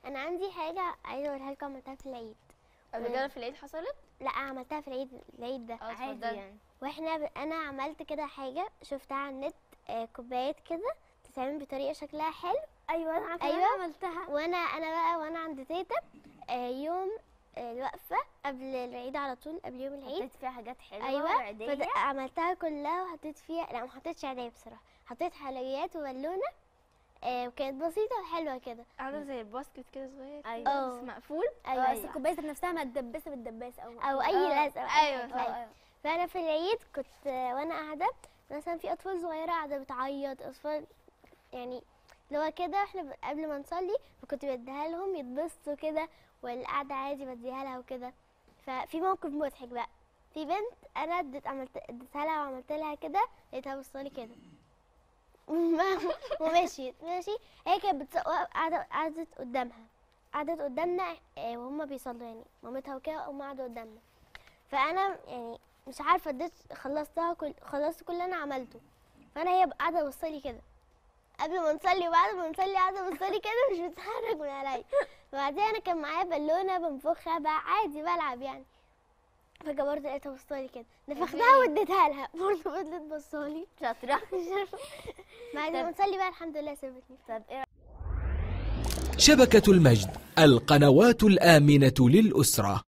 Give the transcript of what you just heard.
انا عندي حاجه عايزه اقولها لكم عملتها في العيد قبل كده في العيد حصلت لا عملتها في العيد العيد ده اه عادي اتفضلي يعني واحنا ب... انا عملت كده حاجه شفتها على النت آه كوبايات كده تتعمل بطريقه شكلها حلو ايوه انا عارفه أيوة. أيوة. عملتها وانا انا بقى وانا عند تيتا آه يوم آه الوقفه قبل العيد على طول قبل يوم العيد حطيت فيها حاجات حلوه ايوه وعاديه فد- عملتها كلها وحطيت فيها لا ما حطيتش عاديه بصراحه حطيت حلويات وبالونه آه وكانت بسيطه وحلوه كده عامله زي الباسكت كده صغير كده، أيوة. بس مقفول ايوه اه بس الكوبايه ذات نفسها متدبسه بالدباسه او او اي آه، لازقه أو أي أيوة، حاجة. اه ايوه فانا في العيد كنت آه، وانا قاعده مثلا في اطفال صغيره قاعده بتعيط اطفال يعني اللي هو كده احنا ب- قبل ما نصلي فكنت بديها لهم يتبسطوا كده والقعده عادي بديها لها وكده ففي موقف مضحك بقى في بنت انا اديت عملت اديتها لها وعملت لها كده لقيتها بصالي كده ومشيت ماشي هي كانت بتص... قاعده قعدت قدامها قعدت قدامنا آه، وهم بيصلوا يعني مامتها وكده هم قعدوا قدامنا فانا يعني مش عارفه اديت خلصتها كل خلصت كل اللي انا عملته فانا هي قاعده بصلي كده قبل ما نصلي وبعد ما نصلي قاعده بصلي كده مش بتتحرك من عليا وبعدين انا كان معايا بالونه بنفخها بقى عادي بلعب يعني فجاه برضه لقيتها بصالي كده نفختها واديتها لها برضه فضلت بصالي شاطره بعد ما نصلي بقى الحمد لله سابتني طب ايه شبكة المجد القنوات الآمنة للأسرة